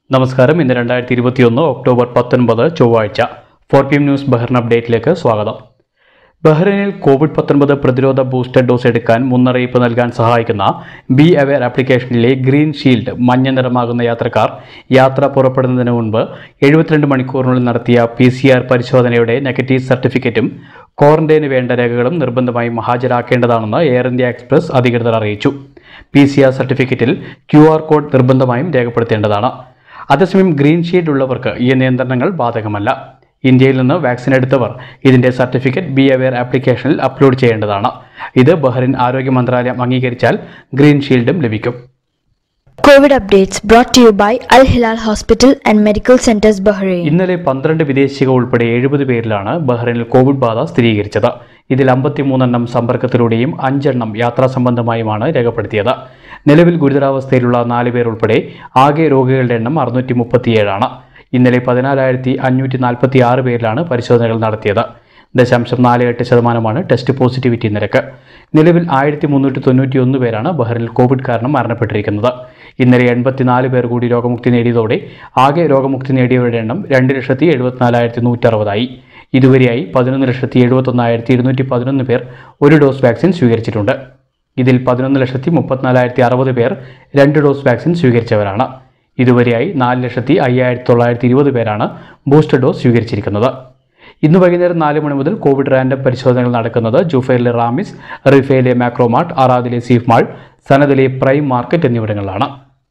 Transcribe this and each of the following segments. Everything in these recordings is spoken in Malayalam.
നമസ്കാരം ഇന്ന് രണ്ടായിരത്തി ഇരുപത്തിയൊന്ന് ഒക്ടോബർ പത്തൊൻപത് ചൊവ്വാഴ്ച four P M news Bahrain അപ്ഡേറ്റിലേക്ക് സ്വാഗതം ബഹ്റൈനിൽ കോവിഡ് പത്തൊൻപത് പ്രതിരോധ ബൂസ്റ്റർ ഡോസ് എടുക്കാൻ മുന്നറിയിപ്പ് നൽകാൻ സഹായിക്കുന്ന ബി അവെയർ ആപ്ലിക്കേഷനിലെ ഗ്രീൻ ഷീൽഡ് മഞ്ഞ നിറമാകുന്ന യാത്രക്കാർ യാത്ര പുറപ്പെടുന്നതിന് മുൻപ് എഴുപത്തിരണ്ട് മണിക്കൂറിനുള്ളിൽ നടത്തിയ പി സി ആർ പരിശോധനയുടെ നെഗറ്റീവ് സർട്ടിഫിക്കറ്റും ക്വാറന്റൈന് വേണ്ട രേഖകളും നിർബന്ധമായും ഹാജരാക്കേണ്ടതാണെന്ന് എയർ ഇന്ത്യ എക്സ്പ്രസ് അധികൃതർ അറിയിച്ചു പി സി ആർ സർട്ടിഫിക്കറ്റിൽ ക്യു ആർ കോഡ് നിർബന്ധമായും രേഖപ്പെടുത്തേണ്ടതാണ് അതേസമയം ഗ്രീൻ ഷീൽഡ് ഉള്ളവർക്ക് ഈ നിയന്ത്രണങ്ങൾ ബാധകമല്ല ഇന്ത്യയിൽ നിന്ന് വാക്സിൻ എടുത്തവർ ഇതിന്റെ സർട്ടിഫിക്കറ്റ് ബി അവെയർ ആപ്ലിക്കേഷനിൽ അപ്ലോഡ് ചെയ്യേണ്ടതാണ് ഇത് ബഹ്റിൻ ആരോഗ്യ മന്ത്രാലയം അംഗീകരിച്ചാൽ ഗ്രീൻ ഷീൽഡും ലഭിക്കും COVID updates brought to you by Al Hilal Hospital and Medical Centers Bahrain. ഇന്നലെ പന്ത്രണ്ട് വിദേശികൾ ഉൾപ്പെടെ എഴുപത് പേരിലാണ് ബഹ്റൈനിൽ കോവിഡ് ബാധ സ്ഥിരീകരിച്ചത് ഇതിൽ അമ്പത്തിമൂന്നെണ്ണം സമ്പർക്കത്തിലൂടെയും അഞ്ചെണ്ണം യാത്രാ സംബന്ധമായുമാണ് രേഖപ്പെടുത്തിയത് നിലവിൽ ഗുരുതരാവസ്ഥയിലുള്ള നാല് പേർ ഉൾപ്പെടെ ആകെ രോഗികളുടെ എണ്ണം അറുന്നൂറ്റി മുപ്പത്തിയേഴാണ് ഇന്നലെ പതിനാലായിരത്തി അഞ്ഞൂറ്റി നാൽപ്പത്തി ആറ് പേരിലാണ് പരിശോധനകൾ നടത്തിയത് ദശാംശം നാല് എട്ട് ശതമാനമാണ് ടെസ്റ്റ് പോസിറ്റിവിറ്റി നിരക്ക് നിലവിൽ ആയിരത്തി മുന്നൂറ്റി തൊണ്ണൂറ്റി ഒന്ന് പേരാണ് ബഹ്റിനിൽ കോവിഡ് കാരണം മരണപ്പെട്ടിരിക്കുന്നത് ഇന്നലെ എൺപത്തിനാല് പേർ കൂടി രോഗമുക്തി നേടിയതോടെ ആകെ രോഗമുക്തി നേടിയവരുടെ എണ്ണം രണ്ട് ലക്ഷത്തി എഴുപത്തിനാലായിരത്തി നൂറ്ററുപതായി ഇതുവരെയായി പതിനൊന്ന് ലക്ഷത്തി എഴുപത്തൊന്നായിരത്തി ഇരുന്നൂറ്റി പതിനൊന്ന് പേർ ഒരു ഡോസ് വാക്സിൻ സ്വീകരിച്ചിട്ടുണ്ട് ഇതിൽ പതിനൊന്ന് ലക്ഷത്തി മുപ്പത്തിനാലായിരത്തി അറുപത് പേർ രണ്ട് ഡോസ് വാക്സിൻ സ്വീകരിച്ചവരാണ് ഇതുവരെയായി നാല് ലക്ഷത്തി അയ്യായിരത്തി തൊള്ളായിരത്തി ഇരുപത് പേരാണ് ബൂസ്റ്റർ ഡോസ് സ്വീകരിച്ചിരിക്കുന്നത് ഇന്ന് വൈകുന്നേരം നാല് മണി മുതൽ കോവിഡ് റാൻഡം പരിശോധനകൾ നടക്കുന്നത് ജുഫൈറിലെ റാമിസ് റിഫയിലെ മാക്രോമാർട്ട് അറാദിലെ സീഫ് മാൾ സനദിലെ പ്രൈം മാർക്കറ്റ് എന്നിവിടങ്ങളിലാണ്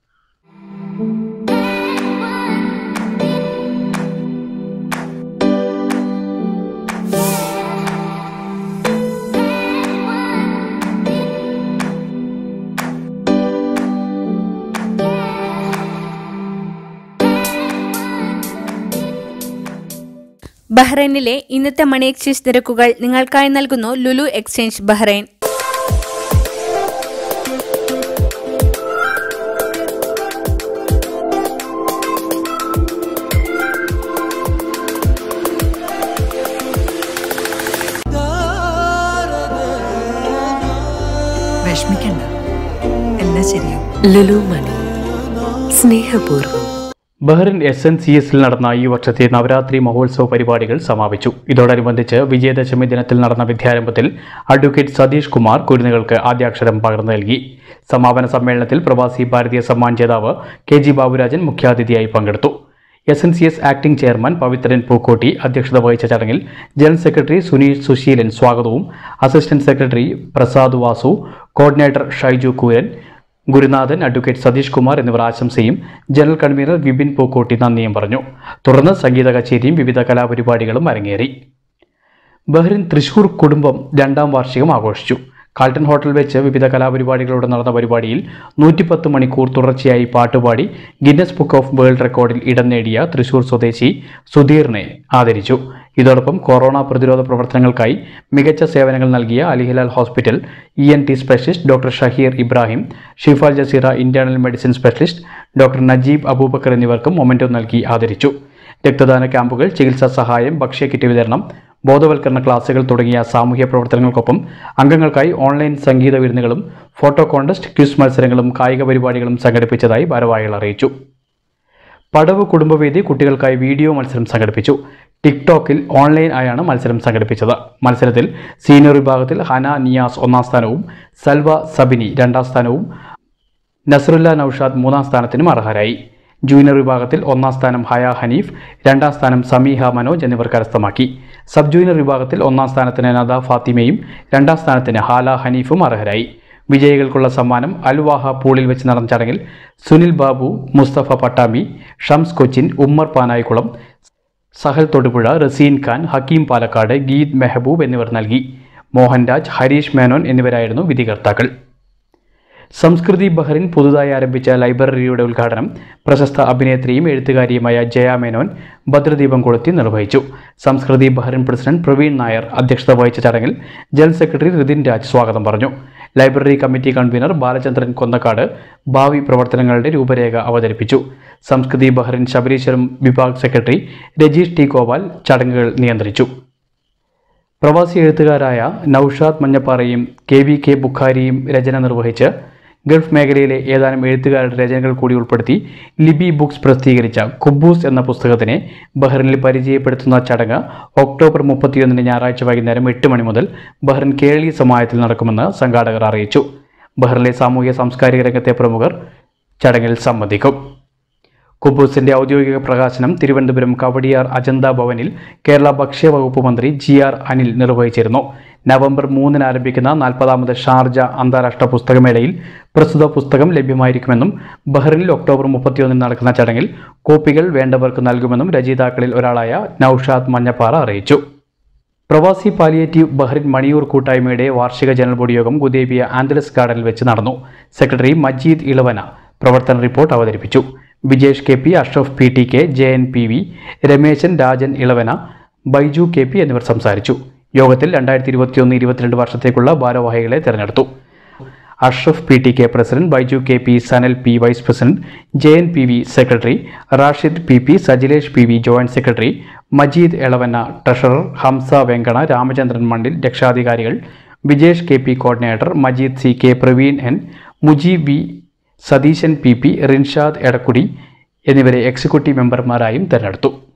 ബഹ്റൈനിലെ ഇന്നത്തെ മണി എക്സ്ചേഞ്ച് നിരക്കുകൾ നിങ്ങൾക്കായി നൽകുന്നു ലുലു എക്സ്ചേഞ്ച് ബഹ്റൈൻ വിഷമിക്കണ്ട എല്ലാം ശരിയാവും ലുലു മണി സ്നേഹപൂർവ്വം ബഹ്റിൻ എസ് എൻ സി എസിൽ നടന്ന ഈ വർഷത്തെ നവരാത്രി മഹോത്സവ പരിപാടികൾ സമാപിച്ചു ഇതോടനുബന്ധിച്ച് വിജയദശമി ദിനത്തിൽ നടന്ന വിദ്യാരംഭത്തിൽ അഡ്വക്കേറ്റ് സതീഷ് കുമാർ കുരുന്നുകൾക്ക് ആദ്യാക്ഷരം പകർന്നു നൽകി സമാപന സമ്മേളനത്തിൽ പ്രവാസി ഭാരതീയ സമ്മാൻ ജേതാവ് കെ ജി ബാബുരാജൻ മുഖ്യാതിഥിയായി പങ്കെടുത്തു S N C S acting chairman Pavithran Pookkotti അധ്യക്ഷത വഹിച്ച ചടങ്ങിൽ ജനറൽ സെക്രട്ടറി സുനീഷ് സുശീലൻ സ്വാഗതവും assistant secretary Prasad Vasu coordinator Shaiju Kooran ഗുരുനാഥൻ അഡ്വക്കേറ്റ് സതീഷ് കുമാർ എന്നിവർ ആശംസയും ജനറൽ കൺവീനർ വിപിൻ പൂക്കോട്ടി നന്ദിയും പറഞ്ഞു തുടർന്ന് സംഗീത കച്ചേരിയും വിവിധ കലാപരിപാടികളും അരങ്ങേറി ബഹ്റിൻ തൃശൂർ കുടുംബം രണ്ടാം വാർഷികം ആഘോഷിച്ചു കാൾട്ടൺ ഹോട്ടൽ വെച്ച് വിവിധ കലാപരിപാടികളോടെ നടന്ന പരിപാടിയിൽ നൂറ്റിപ്പത്ത് മണിക്കൂർ തുടർച്ചയായി പാട്ടുപാടി ഗിന്നസ് ബുക്ക് ഓഫ് വേൾഡ് റെക്കോർഡിൽ ഇടം നേടിയ തൃശൂർ സ്വദേശി സുധീറിനെ ആദരിച്ചു ഇതോടൊപ്പം കൊറോണ പ്രതിരോധ പ്രവർത്തനങ്ങൾക്കായി മികച്ച സേവനങ്ങൾ നൽകിയ Al Hilal hospital E N T specialist doctor Shaheer Ibrahim Shifa Jazeera internal medicine specialist doctor Najeeb Aboobacker എന്നിവർക്കും മൊമെന്റോ നൽകി ആദരിച്ചു രക്തദാന ക്യാമ്പുകൾ ചികിത്സാ സഹായം ഭക്ഷ്യ കിറ്റ് വിതരണം ബോധവൽക്കരണ ക്ലാസുകൾ തുടങ്ങിയ സാമൂഹ്യ പ്രവർത്തനങ്ങൾക്കൊപ്പം അംഗങ്ങൾക്കായി ഓൺലൈൻ സംഗീത വിരുന്നുകളും ഫോട്ടോ കോൺടെസ്റ്റ് ക്വിസ് മത്സരങ്ങളും കായിക പരിപാടികളും സംഘടിപ്പിച്ചതായി ഭാരവാഹികൾ അറിയിച്ചു പടവ് കുടുംബവേദി കുട്ടികൾക്കായി വീഡിയോ മത്സരം സംഘടിപ്പിച്ചു ടിക്ടോക്കിൽ ഓൺലൈൻ ആയാണ് മത്സരം സംഘടിപ്പിച്ചത് മത്സരത്തിൽ സീനിയർ വിഭാഗത്തിൽ ഹന നിയാസ് ഒന്നാം സ്ഥാനവും സൽവ സബിനി രണ്ടാം സ്ഥാനവും നസറുല്ല നൌഷാദ് മൂന്നാം സ്ഥാനത്തിനും അർഹരായി ജൂനിയർ വിഭാഗത്തിൽ ഒന്നാം സ്ഥാനം ഹയ ഹനീഫ് രണ്ടാം സ്ഥാനം സമീഹ മനോജ് എന്നിവർ കരസ്ഥമാക്കി സബ് ജൂനിയർ വിഭാഗത്തിൽ ഒന്നാം സ്ഥാനത്തിന് നദ ഫാത്തിമയും രണ്ടാം സ്ഥാനത്തിന് ഹാല ഹനീഫും അർഹരായി വിജയികൾക്കുള്ള സമ്മാനം അൽവാഹ പൂളിൽ വെച്ച് നടന്ന ചടങ്ങിൽ സുനിൽ ബാബു മുസ്തഫ പട്ടാമി ഷംസ് കൊച്ചിൻ ഉമ്മർ പാനായിക്കുളം സഹൽ തൊടുപുഴ റസീൻ ഖാൻ ഹക്കീം പാലക്കാട് ഗീത് മെഹബൂബ് എന്നിവർ നൽകി മോഹൻരാജ് ഹരീഷ് മേനോൻ എന്നിവരായിരുന്നു വിധികർത്താക്കൾ സംസ്കൃതി ബഹ്റിൻ പുതുതായി ആരംഭിച്ച ലൈബ്രറിയുടെ ഉദ്ഘാടനം പ്രശസ്ത അഭിനേത്രിയും എഴുത്തുകാരിയുമായ ജയ മേനോൻ ഭദ്രദീപം കൊളുത്തി നിർവഹിച്ചു സംസ്കൃതി ബഹ്റിൻ പ്രസിഡന്റ് പ്രവീൺ നായർ അധ്യക്ഷത വഹിച്ച ചടങ്ങിൽ ജനറൽ സെക്രട്ടറി റിതിൻ രാജ് സ്വാഗതം പറഞ്ഞു library committee convener Balachandran Konnakkad ഭാവി പ്രവർത്തനങ്ങളുടെ രൂപരേഖ അവതരിപ്പിച്ചു Samskriti Bahrain Shabareeshwaram Vibhag secretary Rajeesh T Gopal ചടങ്ങുകൾ നിയന്ത്രിച്ചു പ്രവാസി എഴുത്തുകാരായ നൌഷാദ് മഞ്ഞപ്പാറയും കെ വി കെ ബുഖാരിയും രചന നിർവഹിച്ച് ഗൾഫ് മേഖലയിലെ ഏതാനും എഴുത്തുകാരുടെ രചനകൾ കൂടി ഉൾപ്പെടുത്തി ലിബി ബുക്സ് പ്രസിദ്ധീകരിച്ച കുബൂസ് എന്ന പുസ്തകത്തിനെ ബഹ്റിനിൽ പരിചയപ്പെടുത്തുന്ന ചടങ്ങ് ഒക്ടോബർ മുപ്പത്തിയൊന്നിന് ഞായറാഴ്ച വൈകുന്നേരം എട്ട് മണി മുതൽ ബഹ്റിൻ കേരളീയ സമാജത്തിൽ നടക്കുമെന്ന് സംഘാടകർ അറിയിച്ചു ബഹ്റിനിലെ സാമൂഹ്യ സാംസ്കാരിക രംഗത്തെ പ്രമുഖർ ചടങ്ങിൽ സംബന്ധിക്കും കുബൂസിന്റെ ഔദ്യോഗിക പ്രകാശനം തിരുവനന്തപുരം കവടിയാർ അജന്ത ഭവനിൽ കേരള ഭക്ഷ്യവകുപ്പ് മന്ത്രി ജി ആർ അനിൽ നിർവഹിച്ചിരുന്നു നവംബർ മൂന്നിന് ആരംഭിക്കുന്ന നാൽപ്പതാമത് ഷാർജ അന്താരാഷ്ട്ര പുസ്തകമേളയിൽ പ്രസ്തുത പുസ്തകം ലഭ്യമായിരിക്കുമെന്നും ബഹ്റിനിൽ ഒക്ടോബർ മുപ്പത്തിയൊന്നിന് നടക്കുന്ന ചടങ്ങിൽ കോപ്പികൾ വേണ്ടവർക്ക് നൽകുമെന്നും രചയിതാക്കളിൽ ഒരാളായ നൌഷാദ് മഞ്ഞപ്പാറ അറിയിച്ചു പ്രവാസി പാലിയേറ്റീവ് ബഹ്റിൻ മണിയൂർ കൂട്ടായ്മയുടെ വാർഷിക ജനറൽ ബോഡി യോഗം ഗുദേബിയ ആന്തലസ് ഗാർഡനിൽ വെച്ച് നടന്നു സെക്രട്ടറി മജീദ് ഇളവന പ്രവർത്തന റിപ്പോർട്ട് അവതരിപ്പിച്ചു Vijesh K P Ashraf P T K J N P V Rameshan Rajan Elavana Baiju K P എന്നിവർ സംസാരിച്ചു യോഗത്തിൽ രണ്ടായിരത്തി ഇരുപത്തിയൊന്ന് ഇരുപത്തിരണ്ട് വർഷത്തേക്കുള്ള ഭാരവാഹികളെ തെരഞ്ഞെടുത്തു Ashraf P T K president Baiju K P Sanal P vice president J N P V secretary Rashid P P Sajilesh P V joint secretary Majeed Elavanna treasurer Hamsa Venkana Ramachandran Mandil രക്ഷാധികാരികൾ Vijesh K P coordinator Majeed C K Praveen N Mujeeb V Satheeshan P P Rinshad Edakkudi എന്നിവരെ എക്സിക്യൂട്ടീവ് മെമ്പർമാരായും തെരഞ്ഞെടുത്തു